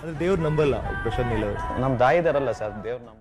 ಅಂದ್ರೆ ದೇವ್ರು ನಂಬಲ್ಲ ಪ್ರಶಾಂತ್ ನೀಲ್ ಅವರು ನಮ್ಮ ತಾಯಿ ಇದಾರಲ್ಲ ಸರ್ ದೇವ್ರ ನಂಬಲ್ಲ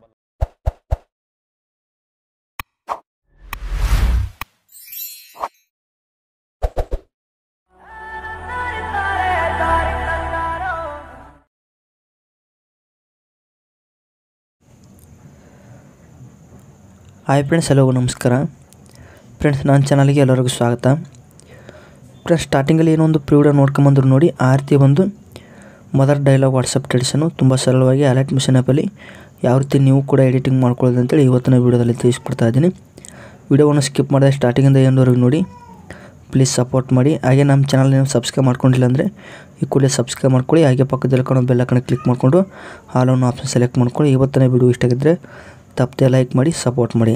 ಹಾಯ್ ಫ್ರೆಂಡ್ಸ್ ಎಲ್ಲರಿಗೂ ನಮಸ್ಕಾರ ಫ್ರೆಂಡ್ಸ್ ನನ್ನ ಚಾನಲ್ಗೆ ಎಲ್ಲರಿಗೂ ಸ್ವಾಗತ ಫ್ರೆಂಡ್ಸ್ ಸ್ಟಾರ್ಟಿಂಗಲ್ಲಿ ಏನೋ ಒಂದು ಪ್ರಿವಿಡಿಯೋ ನೋಡ್ಕೊಂಬಂದ್ರು ನೋಡಿ ಆ ರೀತಿ ಒಂದು ಮದರ್ ಡೈಲಾಗ್ ವಾಟ್ಸಪ್ ಟ್ರೆಡಿಷನು ತುಂಬ ಸರಳವಾಗಿ ಅಲರ್ಟ್ ಮಿಷನ್ ಆ್ಯಪಲ್ಲಿ ಯಾವ ರೀತಿ ನೀವು ಕೂಡ ಎಡಿಟಿಂಗ್ ಮಾಡ್ಕೊಳ್ಳೋದು ಅಂತೇಳಿ ಇವತ್ತಿನ ವೀಡಿಯೋದಲ್ಲಿ ತಿಳಿಸ್ಕೊಡ್ತಾ ಇದ್ದೀನಿ ವೀಡಿಯೋವನ್ನು ಸ್ಕಿಪ್ ಮಾಡಿದೆ ಸ್ಟಾರ್ಟಿಂಗಿಂದ ಎಂಡ್ವರೆಗೂ ನೋಡಿ ಪ್ಲೀಸ್ ಸಪೋರ್ಟ್ ಮಾಡಿ ಹಾಗೆ ನಮ್ಮ ಚಾನಲ್ ನೀವು ಸಬ್ಸ್ಕ್ರೈಬ್ ಮಾಡ್ಕೊಂಡಿಲ್ಲ ಅಂದರೆ ಈ ಕೂಡಲೇ ಸಬ್ಸ್ಕ್ರೈಬ್ ಮಾಡ್ಕೊಳ್ಳಿ ಹಾಗೆ ಪಕ್ಕದಲ್ಲಿ ಕಾಣೋ ಬೆಲ್ ಐಕನ್ ಕ್ಲಿಕ್ ಮಾಡಿಕೊಂಡು ಆಲ್ ಅನ್ನೋ ಆಪ್ಷನ್ ಸೆಲೆಕ್ಟ್ ಮಾಡ್ಕೊಳ್ಳಿ ಇವತ್ತಿನ ವೀಡಿಯೋ ಇಷ್ಟ ಆಗಿದ್ದರೆ ತಪ್ಪದೆ ಲೈಕ್ ಮಾಡಿ ಸಪೋರ್ಟ್ ಮಾಡಿ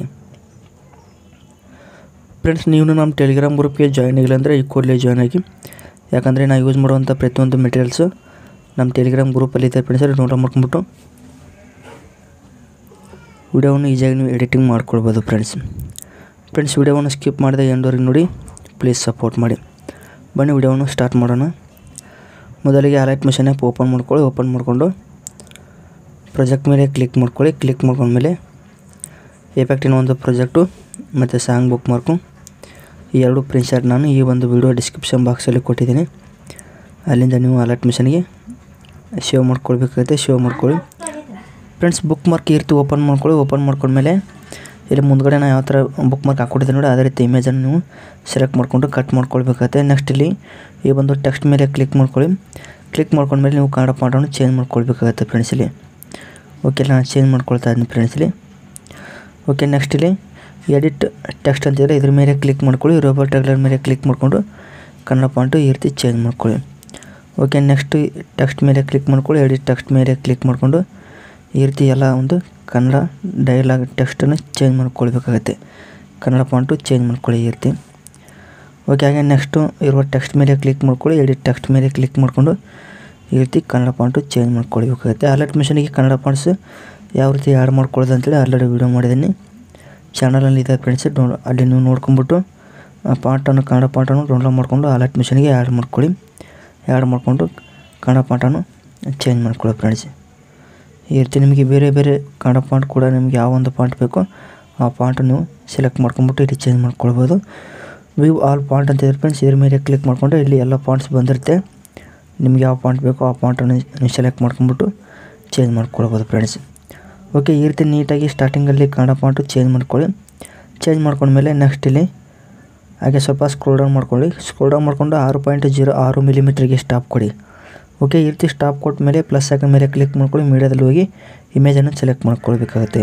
ಫ್ರೆಂಡ್ಸ್ ನೀವು ನಮ್ಮ ಟೆಲಿಗ್ರಾಮ್ ಗ್ರೂಪ್ಗೆ ಜಾಯ್ನ್ ಆಗಿಲ್ಲ ಅಂದರೆ ಈ ಕೂಡಲೇ ಜಾಯ್ನ್ ಆಗಿ ಯಾಕಂದರೆ ನಾವು ಯೂಸ್ ಮಾಡುವಂಥ ಪ್ರತಿಯೊಂದು ಮೆಟೀರಿಯಲ್ಸು ನಮ್ಮ ಟೆಲಿಗ್ರಾಮ್ ಗ್ರೂಪಲ್ಲಿ ಇದೆ ಫ್ರೆಂಡ್ಸ್ ಅಲ್ಲಿ ನೋಟ್ ಮಾಡ್ಕೊಂಬಿಟ್ಟು ವಿಡಿಯೋವನ್ನು ಈಸಿಯಾಗಿ ನೀವು ಎಡಿಟಿಂಗ್ ಮಾಡ್ಕೊಳ್ಬೋದು ಫ್ರೆಂಡ್ಸ್ ಫ್ರೆಂಡ್ಸ್ ವಿಡಿಯೋವನ್ನು ಸ್ಕಿಪ್ ಮಾಡಿದೆ ಎಂಡವರೆಗೆ ನೋಡಿ ಪ್ಲೀಸ್ ಸಪೋರ್ಟ್ ಮಾಡಿ ಬನ್ನಿ ವಿಡಿಯೋವನ್ನು ಸ್ಟಾರ್ಟ್ ಮಾಡೋಣ ಮೊದಲಿಗೆ ಅಲೈಟ್ ಮಿಷನ್ ಆ್ಯಪ್ ಓಪನ್ ಮಾಡ್ಕೊಳ್ಳಿ ಓಪನ್ ಮಾಡಿಕೊಂಡು ಪ್ರಾಜೆಕ್ಟ್ ಮೇಲೆ ಕ್ಲಿಕ್ ಮಾಡ್ಕೊಳ್ಳಿ ಕ್ಲಿಕ್ ಮಾಡ್ಕೊಂಡ್ಮೇಲೆ ಎಫೆಕ್ಟಿನ ಒಂದು ಪ್ರಾಜೆಕ್ಟು ಮತ್ತು ಸಾಂಗ್ ಬುಕ್ ಮಾರ್ಕು ಈ ಎರಡು ಪ್ರಿನ್ಸೆಟ್ ನಾನು ಈ ಒಂದು ವಿಡಿಯೋ ಡಿಸ್ಕ್ರಿಪ್ಷನ್ ಬಾಕ್ಸಲ್ಲಿ ಕೊಟ್ಟಿದ್ದೀನಿ ಅಲ್ಲಿಂದ ನೀವು ಅಲರ್ಟ್ ಮಿಷನ್ಗೆ ಸೇವ್ ಮಾಡ್ಕೊಳ್ಬೇಕಾಗುತ್ತೆ ಸೇವ್ ಮಾಡ್ಕೊಳ್ಳಿ ಫ್ರೆಂಡ್ಸ್ ಬುಕ್ ಮಾರ್ಕ್ ಈ ರೀತಿ ಓಪನ್ ಮಾಡ್ಕೊಳ್ಳಿ ಓಪನ್ ಮಾಡ್ಕೊಂಡ್ಮೇಲೆ ಇಲ್ಲಿ ಮುಂದ್ಗಡೆ ನಾನು ಯಾವ ಥರ ಬುಕ್ ಮಾರ್ಕ್ ಹಾಕ್ಕೊಟ್ಟಿದ್ದೀನಿ ನೋಡಿ ಅದೇ ರೀತಿ ಇಮೇಜನ್ನು ನೀವು ಸೆಲೆಕ್ಟ್ ಮಾಡಿಕೊಂಡು ಕಟ್ ಮಾಡ್ಕೊಳ್ಬೇಕಾಗತ್ತೆ ನೆಕ್ಸ್ಟ್ ಇಲ್ಲಿ ಈ ಒಂದು ಟೆಕ್ಸ್ಟ್ ಮೇಲೆ ಕ್ಲಿಕ್ ಮಾಡ್ಕೊಳ್ಳಿ ಕ್ಲಿಕ್ ಮಾಡ್ಕೊಂಡ್ಮೇಲೆ ನೀವು ಕನ್ನಡ ಪಾಠವನ್ನು ಚೇಂಜ್ ಮಾಡ್ಕೊಳ್ಬೇಕಾಗತ್ತೆ ಫ್ರೆಂಡ್ಸ್ ಇಲ್ಲಿ ಓಕೆ ನಾನು ಚೇಂಜ್ ಮಾಡ್ಕೊಳ್ತಾ ಇದ್ದೀನಿ ಫ್ರೆಂಡ್ಸ್ ಇಲ್ಲಿ ಓಕೆ ನೆಕ್ಸ್ಟ್ ಇಲ್ಲಿ ಎಡಿಟ್ ಟೆಕ್ಸ್ಟ್ ಅಂತಿದ್ರೆ ಇದ್ರ ಮೇಲೆ ಕ್ಲಿಕ್ ಮಾಡ್ಕೊಳ್ಳಿ ರೋಬೋಟ್ ಟೆಗ್ಲರ್ ಮೇಲೆ ಕ್ಲಿಕ್ ಮಾಡಿಕೊಂಡು ಕನ್ನಡ ಪಾಂಟು ಈ ರೀತಿ ಚೇಂಜ್ ಮಾಡ್ಕೊಳ್ಳಿ ಓಕೆ ನೆಕ್ಸ್ಟ್ ಟೆಕ್ಸ್ಟ್ ಮೇಲೆ ಕ್ಲಿಕ್ ಮಾಡ್ಕೊಳ್ಳಿ ಎಡಿಟ್ ಟೆಕ್ಸ್ಟ್ ಮೇಲೆ ಕ್ಲಿಕ್ ಮಾಡಿಕೊಂಡು ಈ ರೀತಿ ಎಲ್ಲ ಒಂದು ಕನ್ನಡ ಡೈಲಾಗ್ ಟೆಕ್ಸ್ಟನ್ನು ಚೇಂಜ್ ಮಾಡ್ಕೊಳ್ಬೇಕಾಗತ್ತೆ ಕನ್ನಡ ಪಾಂಟು ಚೇಂಜ್ ಮಾಡ್ಕೊಳ್ಳಿ ಈ ರೀತಿ ಓಕೆ ಹಾಗೆ ನೆಕ್ಸ್ಟು ಇರುವ ಟೆಕ್ಸ್ಟ್ ಮೇಲೆ ಕ್ಲಿಕ್ ಮಾಡ್ಕೊಳ್ಳಿ ಎಡಿಟ್ ಟೆಕ್ಸ್ಟ್ ಮೇಲೆ ಕ್ಲಿಕ್ ಮಾಡಿಕೊಂಡು ಈ ರೀತಿ ಕನ್ನಡ ಪಾಂಟು ಚೇಂಜ್ ಮಾಡ್ಕೊಳ್ಬೇಕಾಗುತ್ತೆ ಅಲರ್ಟ್ ಮಿಷನಿಗೆ ಕನ್ನಡ ಪಾಂಟ್ಸ್ ಯಾವ ರೀತಿ ಆ್ಯಡ್ ಮಾಡ್ಕೊಳ್ಳೋದು ಅಂತೇಳಿ ಆಲ್ರೆಡಿ ವೀಡಿಯೋ ಮಾಡಿದ್ದೀನಿ ಚಾನಲಲ್ಲಿ ಇದೆ ಫ್ರೆಂಡ್ಸ್ ಡೌನ್ ಅಲ್ಲಿ ನೀವು ನೋಡ್ಕೊಂಬಿಟ್ಟು ಆ ಪಾಠವನ್ನು ಕನ್ನಡ ಪಾಠವನ್ನು ಡೌನ್ಲೋಡ್ ಮಾಡಿಕೊಂಡು ಅಲರ್ಟ್ ಮಿಷನ್ಗೆ ಆ್ಯಡ್ ಮಾಡ್ಕೊಳ್ಳಿ ಆ್ಯಡ್ ಮಾಡಿಕೊಂಡು ಕನ್ನಡ ಪಾಠವನ್ನು ಚೇಂಜ್ ಮಾಡ್ಕೊಳ್ಳಿ ಫ್ರೆಂಡ್ಸ್ ಈ ರೀತಿ ನಿಮಗೆ ಬೇರೆ ಬೇರೆ ಕನ್ನಡ ಪಾಂಟ್ ಕೂಡ ನಿಮಗೆ ಯಾವ ಒಂದು ಪಾಂಟ್ ಬೇಕೋ ಆ ಪಾಂಟ್ ನೀವು ಸೆಲೆಕ್ಟ್ ಮಾಡ್ಕೊಂಬಿಟ್ಟು ಇಲ್ಲಿ ಚೇಂಜ್ ಮಾಡ್ಕೊಳ್ಬೋದು ವ್ಯೂ ಆಲ್ ಪಾಂಟ್ ಅಂತ ಇದೆ ಫ್ರೆಂಡ್ಸ್ ಇದ್ರ ಮೇಲೆ ಕ್ಲಿಕ್ ಮಾಡಿಕೊಂಡು ಇಲ್ಲಿ ಎಲ್ಲ ಪಾಂಟ್ಸ್ ಬಂದಿರುತ್ತೆ ನಿಮ್ಗೆ ಯಾವ ಪಾಂಟ್ ಬೇಕೋ ಆ ಪಾಂಟನ್ನು ನೀವು ಸೆಲೆಕ್ಟ್ ಮಾಡ್ಕೊಂಬಿಟ್ಟು ಚೇಂಜ್ ಮಾಡ್ಕೊಳ್ಬೋದು ಫ್ರೆಂಡ್ಸ್ ಓಕೆ ಈ ರೀತಿ ನೀಟಾಗಿ ಸ್ಟಾರ್ಟಿಂಗಲ್ಲಿ ಕನ್ನಡ ಪಾಂಟು ಚೇಂಜ್ ಮಾಡ್ಕೊಳ್ಳಿ ಚೇಂಜ್ ಮಾಡ್ಕೊಂಡ್ಮೇಲೆ ನೆಕ್ಸ್ಟ್ ಇಲ್ಲಿ ಹಾಗೆ ಸ್ವಲ್ಪ ಸ್ಕ್ರೋಲ್ ಡೌನ್ ಮಾಡ್ಕೊಳ್ಳಿ ಸ್ಕ್ರೋಲ್ ಡೌನ್ ಮಾಡಿಕೊಂಡು ಆರು ಪಾಯಿಂಟ್ ಜೀರೋ ಆರು ಮಿಲಿಮೀಟ್ರಿಗೆ ಸ್ಟಾಪ್ ಕೊಡಿ ಓಕೆ ಈ ರೀತಿ ಸ್ಟಾಪ್ ಕೊಟ್ಟ ಮೇಲೆ ಪ್ಲಸ್ ಹಾಕೋ ಮೇಲೆ ಕ್ಲಿಕ್ ಮಾಡ್ಕೊಳ್ಳಿ ಮೀಡಿಯಾದಲ್ಲಿ ಹೋಗಿ ಇಮೇಜನ್ನು ಸೆಲೆಕ್ಟ್ ಮಾಡ್ಕೊಳ್ಬೇಕಾಗುತ್ತೆ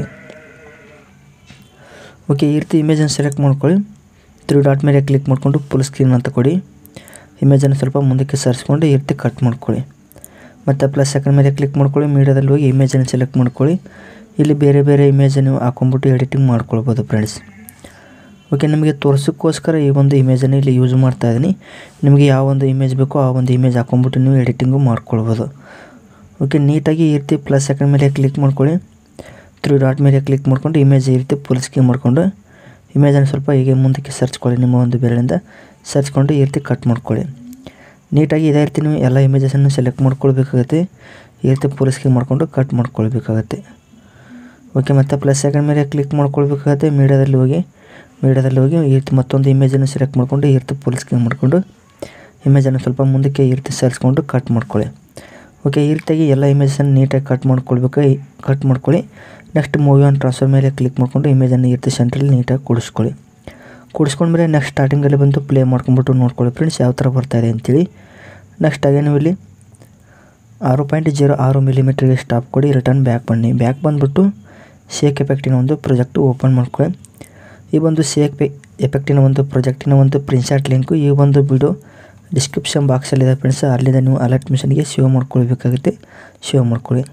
ಓಕೆ ಈ ರೀತಿ ಇಮೇಜನ್ನು ಸೆಲೆಕ್ಟ್ ಮಾಡ್ಕೊಳ್ಳಿ ತ್ರೀ ಡಾಟ್ ಮೇಲೆ ಕ್ಲಿಕ್ ಮಾಡಿಕೊಂಡು ಫುಲ್ ಸ್ಕ್ರೀನ್ ಅಂತ ಕೊಡಿ ಇಮೇಜನ್ನು ಸ್ವಲ್ಪ ಮುಂದಕ್ಕೆ ಸರಿಸ್ಕೊಂಡು ಈ ರೀತಿ ಕಟ್ ಮಾಡ್ಕೊಳ್ಳಿ ಮತ್ತು ಪ್ಲಸ್ ಸೆಕೆಂಡ್ ಮೇಲೆ ಕ್ಲಿಕ್ ಮಾಡ್ಕೊಳ್ಳಿ ಮೀಡಿಯಾದಲ್ಲಿ ಹೋಗಿ ಇಮೇಜನ್ನು ಸೆಲೆಕ್ಟ್ ಮಾಡ್ಕೊಳ್ಳಿ ಇಲ್ಲಿ ಬೇರೆ ಬೇರೆ ಇಮೇಜನ್ನು ನೀವು ಹಾಕೊಂಡ್ಬಿಟ್ಟು ಎಡಿಟಿಂಗ್ ಮಾಡ್ಕೊಳ್ಬೋದು ಫ್ರೆಂಡ್ಸ್ ಓಕೆ ನಿಮಗೆ ತೋರ್ಸೋಕ್ಕೋಸ್ಕರ ಈ ಒಂದು ಇಮೇಜನ್ನು ಇಲ್ಲಿ ಯೂಸ್ ಮಾಡ್ತಾ ಇದ್ದೀನಿ ನಿಮಗೆ ಯಾವ ಒಂದು ಇಮೇಜ್ ಬೇಕೋ ಆ ಒಂದು ಇಮೇಜ್ ಹಾಕೊಂಡ್ಬಿಟ್ಟು ನೀವು ಎಡಿಟಿಂಗು ಮಾಡ್ಕೊಳ್ಬೋದು ಓಕೆ ನೀಟಾಗಿ ಈ ರೀತಿ ಪ್ಲಸ್ ಸೆಕೆಂಡ್ ಮೇಲೆ ಕ್ಲಿಕ್ ಮಾಡ್ಕೊಳ್ಳಿ ತ್ರೀ ಡಾಟ್ ಮೇಲೆ ಕ್ಲಿಕ್ ಮಾಡ್ಕೊಂಡು ಇಮೇಜ್ ಈ ರೀತಿ ಫುಲ್ ಸ್ಕ್ರೀನ್ ಮಾಡಿಕೊಂಡು ಇಮೇಜನ್ನು ಸ್ವಲ್ಪ ಹೀಗೆ ಮುಂದಕ್ಕೆ ಸರ್ಚ್ಕೊಳ್ಳಿ ನಿಮ್ಮ ಒಂದು ಬೆರಳಿಂದ ಸರ್ಚ್ಕೊಂಡು ಈ ರೀತಿ ಕಟ್ ಮಾಡ್ಕೊಳ್ಳಿ ನೀಟಾಗಿ ಇದೇ ರೀತಿ ನೀವು ಎಲ್ಲ ಇಮೇಜಸನ್ನು ಸೆಲೆಕ್ಟ್ ಮಾಡ್ಕೊಳ್ಬೇಕಾಗುತ್ತೆ ಈ ರೀತಿ ಫುಲ್ ಸ್ಕ್ರೀನ್ ಮಾಡಿಕೊಂಡು ಕಟ್ ಮಾಡ್ಕೊಳ್ಬೇಕಾಗತ್ತೆ ಓಕೆ ಮತ್ತು ಪ್ಲಸ್ ಸೆಕೆಂಡ್ ಮೇಲೆ ಕ್ಲಿಕ್ ಮಾಡ್ಕೊಳ್ಬೇಕಾಗತ್ತೆ ಮೀಡಿಯಾದಲ್ಲಿ ಹೋಗಿ ಮೀಡಿಯಾದಲ್ಲಿ ಹೋಗಿ ಈ ರೀತಿ ಮತ್ತೊಂದು ಇಮೇಜನ್ನು ಸೆಲೆಕ್ಟ್ ಮಾಡಿಕೊಂಡು ಈ ರೀತಿ ಫುಲ್ ಸ್ಕ್ರೀನ್ ಮಾಡಿಕೊಂಡು ಇಮೇಜನ್ನು ಸ್ವಲ್ಪ ಮುಂದಕ್ಕೆ ಈ ರೀತಿ ಸರಿಸ್ಕೊಂಡು ಕಟ್ ಮಾಡ್ಕೊಳ್ಳಿ ಓಕೆ ಈ ರೀತಿಯಾಗಿ ಎಲ್ಲ ಇಮೇಜನ್ನು ನೀಟಾಗಿ ಕಟ್ ಮಾಡ್ಕೊಳ್ಬೇಕು ಕಟ್ ಮಾಡ್ಕೊಳ್ಳಿ ನೆಕ್ಸ್ಟ್ ಮೂವಿ ಆನ್ ಟ್ರಾನ್ಸ್ಫರ್ ಮೇಲೆ ಕ್ಲಿಕ್ ಮಾಡಿಕೊಂಡು ಇಮೇಜನ್ನು ಈ ರೀತಿ ಸೆಂಟ್ರಲ್ಲಿ ನೀಟಾಗಿ ಕೂಡಿಸ್ಕೊಳ್ಳಿ ಕೂಡಿಸ್ಕೊಂಡ್ಮೇಲೆ ನೆಕ್ಸ್ಟ್ ಸ್ಟಾರ್ಟಿಂಗಲ್ಲಿ ಬಂದು ಪ್ಲೇ ಮಾಡ್ಕೊಂಬಿಟ್ಟು ನೋಡ್ಕೊಳ್ಳಿ ಫ್ರೆಂಡ್ಸ್ ಯಾವ ಥರ ಬರ್ತಾಯಿದೆ ಅಂತೇಳಿ ನೆಕ್ಸ್ಟ್ ಹಾಗೆ ನೀವು ಇಲ್ಲಿ ಆರು ಪಾಯಿಂಟ್ ಜೀರೋ ಆರು ಮಿಲಿಮೀಟ್ರಿಗೆ ಸ್ಟಾಪ್ ಕೊಡಿ ರಿಟರ್ನ್ ಬ್ಯಾಕ್ ಬನ್ನಿ ಬ್ಯಾಕ್ ಬಂದುಬಿಟ್ಟು ಶೇಕ್ ಎಫೆಕ್ಟಿನ ಒಂದು ಪ್ರಾಜೆಕ್ಟು ಓಪನ್ ಮಾಡ್ಕೊಳ್ಳಿ ಈ ಒಂದು ಶೇಕ್ ಪೆ ಎಫೆಕ್ಟಿನ ಒಂದು ಪ್ರಾಜೆಕ್ಟಿನ ಒಂದು ಪ್ರಿನ್ಸಾಟ್ ಲಿಂಕು ಈ ಒಂದು ವಿಡಿಯೋ ಡಿಸ್ಕ್ರಿಪ್ಷನ್ ಬಾಕ್ಸಲ್ಲಿದೆ ಫ್ರೆಂಡ್ಸ್ ಅಲ್ಲಿಂದ ನೀವು ಅಲರ್ಟ್ ಮಿಷನ್ಗೆ ಸೇವ್ ಮಾಡ್ಕೊಳ್ಬೇಕಾಗುತ್ತೆ ಸೇವ್ ಮಾಡ್ಕೊಳ್ಳಿ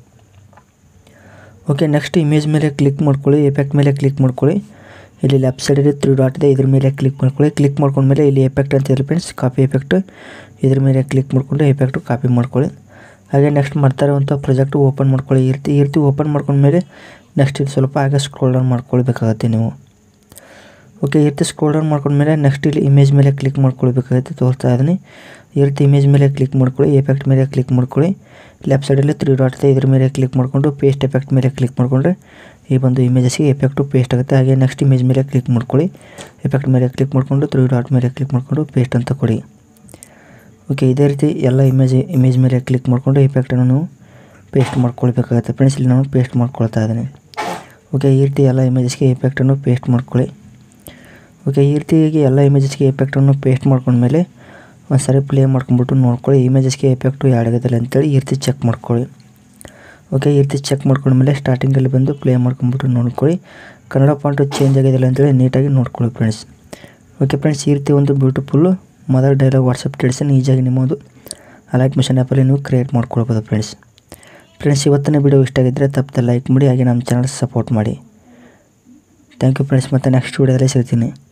ಓಕೆ ನೆಕ್ಸ್ಟ್ ಇಮೇಜ್ ಮೇಲೆ ಕ್ಲಿಕ್ ಮಾಡ್ಕೊಳ್ಳಿ ಎಫೆಕ್ಟ್ ಮೇಲೆ ಕ್ಲಿಕ್ ಮಾಡ್ಕೊಳ್ಳಿ ಇಲ್ಲಿ ಲೆಫ್ಟ್ ಸೈಡಲ್ಲಿ ತ್ರೀ ಡಾಟ್ ಇದೆ ಇದ್ರ ಮೇಲೆ ಕ್ಲಿಕ್ ಮಾಡ್ಕೊಳ್ಳಿ ಕ್ಲಿಕ್ ಮಾಡ್ಕೊಂಡ್ಮೇಲೆ ಇಲ್ಲಿ ಎಫೆಕ್ಟ್ ಅಂತ ಇದೆ ಫ್ರೆಂಡ್ಸ್ ಕಾಪಿ ಎಫೆಕ್ಟ್ ಇದ್ರ ಮೇಲೆ ಕ್ಲಿಕ್ ಮಾಡಿಕೊಂಡು ಎಫೆಕ್ಟು ಕಾಪಿ ಮಾಡ್ಕೊಳ್ಳಿ ಹಾಗೆ ನೆಕ್ಸ್ಟ್ ಮಾಡ್ತಾ ಇರುವಂಥ ಪ್ರಾಜೆಕ್ಟು ಓಪನ್ ಮಾಡ್ಕೊಳ್ಳಿ ಈ ರೀತಿ ಈ ರೀತಿ ಓಪನ್ ಮಾಡ್ಕೊಂಡ್ಮೇಲೆ ನೆಕ್ಸ್ಟ್ ಇದು ಸ್ವಲ್ಪ ಹಾಗೆ ಸ್ಕ್ರೋಲ್ ಡೌನ್ ಮಾಡ್ಕೊಳ್ಬೇಕಾಗತ್ತೆ ನೀವು ಓಕೆ ಈ ರೀತಿ ಸ್ಕ್ರೋಲ್ ಡೌನ್ ಮಾಡ್ಕೊಂಡ್ಮೇಲೆ ನೆಕ್ಸ್ಟ್ ಇಲ್ಲಿ ಇಮೇಜ್ ಮೇಲೆ ಕ್ಲಿಕ್ ಮಾಡ್ಕೊಳ್ಬೇಕಾಗುತ್ತೆ ತೋರಿಸ್ತಾ ಇದ್ದೀನಿ ಈ ರೀತಿ ಇಮೇಜ್ ಮೇಲೆ ಕ್ಲಿಕ್ ಮಾಡ್ಕೊಳ್ಳಿ ಎಫೆಕ್ಟ್ ಮೇಲೆ ಕ್ಲಿಕ್ ಮಾಡ್ಕೊಳ್ಳಿ ಲೆಫ್ಟ್ ಸೈಡಲ್ಲಿ ತ್ರೀ ಡಾಟ್ ಇದೆ ಇದ್ರ ಮೇಲೆ ಕ್ಲಿಕ್ ಮಾಡಿಕೊಂಡು ಪೇಸ್ಟ್ ಎಫೆಕ್ಟ್ ಮೇಲೆ ಕ್ಲಿಕ್ ಮಾಡಿಕೊಂಡ್ರೆ ಈ ಒಂದು ಇಮೇಜಸ್ಗೆ ಎಫೆಕ್ಟು ಪೇಸ್ಟ್ ಆಗುತ್ತೆ ಹಾಗೆ ನೆಕ್ಸ್ಟ್ ಇಮೇಜ್ ಮೇಲೆ ಕ್ಲಿಕ್ ಮಾಡ್ಕೊಳ್ಳಿ ಎಫೆಕ್ಟ್ ಮೇಲೆ ಕ್ಲಿಕ್ ಮಾಡಿಕೊಂಡು ತ್ರೀ ಡಾಟ್ ಮೇಲೆ ಕ್ಲಿಕ್ ಮಾಡಿಕೊಂಡು ಪೇಸ್ಟ್ ಅಂತ ಕೊಡಿ ಓಕೆ ಇದೇ ರೀತಿ ಎಲ್ಲ ಇಮೇಜ್ ಇಮೇಜ್ ಮೇಲೆ ಕ್ಲಿಕ್ ಮಾಡಿಕೊಂಡು ಎಫೆಕ್ಟನ್ನು ನೀವು ಪೇಸ್ಟ್ ಮಾಡ್ಕೊಳ್ಬೇಕಾಗುತ್ತೆ ಫ್ರೆಂಡ್ಸ್ ಇಲ್ಲಿ ನಾನು ಪೇಸ್ಟ್ ಮಾಡ್ಕೊಳ್ತಾ ಇದ್ದೀನಿ ಓಕೆ ಈ ರೀತಿ ಎಲ್ಲ ಇಮೇಜಸ್ಗೆ ಎಫೆಕ್ಟನ್ನು ಪೇಸ್ಟ್ ಮಾಡ್ಕೊಳ್ಳಿ ಓಕೆ ಈ ರೀತಿಯಾಗಿ ಎಲ್ಲ ಇಮೇಜಸ್ಗೆ ಎಫೆಕ್ಟನ್ನು ಪೇಸ್ಟ್ ಮಾಡ್ಕೊಂಡ್ಮೇಲೆ ಒಂದು ಸರಿ ಪ್ಲೇ ಮಾಡ್ಕೊಂಡ್ಬಿಟ್ಟು ನೋಡ್ಕೊಳ್ಳಿ ಇಮೇಜಸ್ಗೆ ಎಫೆಕ್ಟು ಯಾಡ್ ಆಗಿದಲ್ಲ ಅಂತೇಳಿ ಈ ರೀತಿ ಚೆಕ್ ಮಾಡ್ಕೊಳ್ಳಿ ಓಕೆ ಈ ರೀತಿ ಚೆಕ್ ಮಾಡ್ಕೊಂಡ್ಮೇಲೆ ಸ್ಟಾರ್ಟಿಂಗಲ್ಲಿ ಬಂದು ಪ್ಲೇ ಮಾಡ್ಕೊಂಡ್ಬಿಟ್ಟು ನೋಡ್ಕೊಳ್ಳಿ ಕನ್ನಡ ಫಾಂಟು ಚೇಂಜ್ ಆಗಿದೆಯಲ್ಲ ಅಂತೇಳಿ ನೀಟಾಗಿ ನೋಡ್ಕೊಳ್ಳಿ ಫ್ರೆಂಡ್ಸ್ ಓಕೆ ಫ್ರೆಂಡ್ಸ್ ಈ ರೀತಿ ಒಂದು ಬ್ಯೂಟಿಫುಲ್ಲು ಮದರ್ ಡೈಲಾಗ್ ವಾಟ್ಸಪ್ ಟ್ರೇಡ್ಸನ್ನು ಈಸಿಯಾಗಿ ನಿಮ್ಮ ಒಂದು ಅಲೈಟ್ ಮಿಷನ್ ಆ್ಯಪಲ್ಲಿ ನೀವು ಕ್ರಿಯೇಟ್ ಮಾಡ್ಕೊಳ್ಬೋದು ಫ್ರೆಂಡ್ಸ್ ಫ್ರೆಂಡ್ಸ್ ಇವತ್ತಿನ ವಿಡಿಯೋ ಇಷ್ಟ ಆಗಿದ್ದರೆ ತಪ್ಪದೆ ಲೈಕ್ ಮಾಡಿ ಹಾಗೆ ನಮ್ಮ ಚಾನಲ್ ಸಪೋರ್ಟ್ ಮಾಡಿ ಥ್ಯಾಂಕ್ ಯು ಫ್ರೆಂಡ್ಸ್ ಮತ್ತು ನೆಕ್ಸ್ಟ್ ವಿಡಿಯೋದಲ್ಲಿ ಸಿಗ್ತೀನಿ